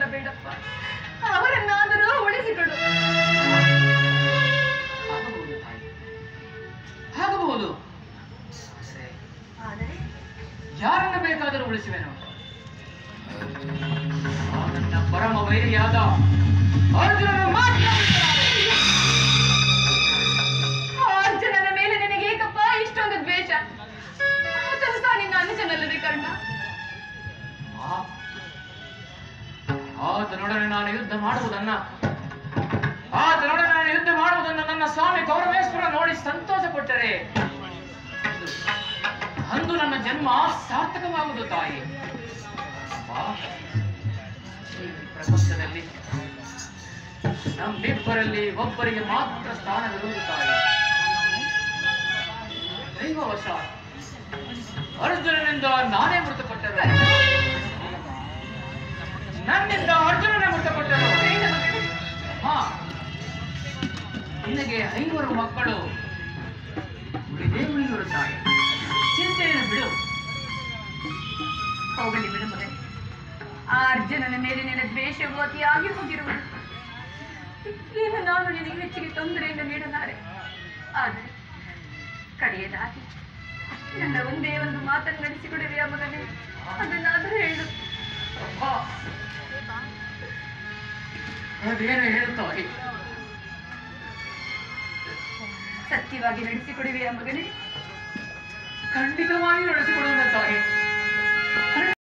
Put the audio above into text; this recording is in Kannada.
ಬೇಡಪ್ಪ ಅವರನ್ನಾದರೂ ಉಳಿಸಿಕೊಡು ಆಗಬಹುದು ತಾಯಿ ಆಗಬಹುದು ಆದ್ರೆ ಆದರೆ ಯಾರನ್ನ ಬೇಕಾದರೂ ಉಳಿಸುವೆನು ಆ ನನ್ನ ಪರಮ ವೈರಿಯಾದ ಅರ್ಜುನನು ಮಾತ್ರ ಉಳಿಸಲಾರೆ. ಆ ಅರ್ಜುನನ ಮೇಲೆ ನಿನಗೆ ಏಕಪ್ಪ ಇಷ್ಟೊಂದು ದ್ವೇಷ ಆತನು ಸಹ ನಿನ್ನ ಅನುಜನಲ್ಲದೆ ಕರ್ಣ ಆ- ಆತನೊಡನೆ ನಾನು ಯುದ್ಧ ಮಾಡುವುದನ್ನ ಆತನೊಡನೆ ನಾನು ಯುದ್ಧ ಮಾಡುವುದನ್ನು ನನ್ನ ಸ್ವಾಮಿ ಗೌರವೇಶ್ವರ ನೋಡಿ ಸಂತೋಷ ಪಟ್ಟರೆ ಅಂದು- ಅಂದು ನನ್ನ ಜನ್ಮ ಸಾರ್ಥಕವಾಗುವುದು ತಾಯಿ ಅಪ್ಪ, ಈ ಪ್ರಪಂಚದಲ್ಲಿ ನಮ್ಮಿಬ್ಬರಲ್ಲಿ ಒಬ್ಬರಿಗೆ ಮಾತ್ರ ಸ್ಥಾನವಿರುವುದು ತಾಯಿ ದೈವವಶ ಅರ್ಜುನನಿಂದ ನಾನೇ ಮೃತಪಟ್ಟರು ನನ್ನಿಂದ ಅರ್ಜುನನೇ ಮೃತಪಟ್ಟರು ಬೇಡ ಮಗನೇ. ಹಾ ನಿನಗೆ ಐವರು ಮಕ್ಕಳು ಉಳಿದೇ ಉಳಿಯುವರು ತಾಯಿ ಚಿಂತೆಯನ್ನು ಬಿಡು ಹೋಗಲಿ ಬಿಡು ಮಗನೇ ಆ ಅರ್ಜುನನ ಮೇಲೆ ನಿನ್ನ ದ್ವೇಷವು ಅತಿಯಾಗಿ ಹೋಗಿರುವುದು ಏನು ನಾನು ನಿನಗೆ ಹೆಚ್ಚಿಗೆ ತೊಂದರೆಯನ್ನು ನೀಡಲಾರೆ ಆದರೆ ಕಡೆಯದಾಗಿ ನನ್ನ ಒಂದೇ ಒಂದು ಮಾತನ್ನು ನಡೆಸಿಕೊಡುವೆಯ ಮಗನೇ ಅದನ್ನಾದರೂ ಹೇಳು ಅಪ್ಪ, ಅದೇನು ಹೇಳ್ತಾಯಿ ಸತ್ಯವಾಗಿ ನಡೆಸಿಕೊಡುವೆಯ ಮಗನೇ ಖಂಡಿತವಾಗಿ ನಡೆಸಿಕೊಡುವ ತಾಯಿ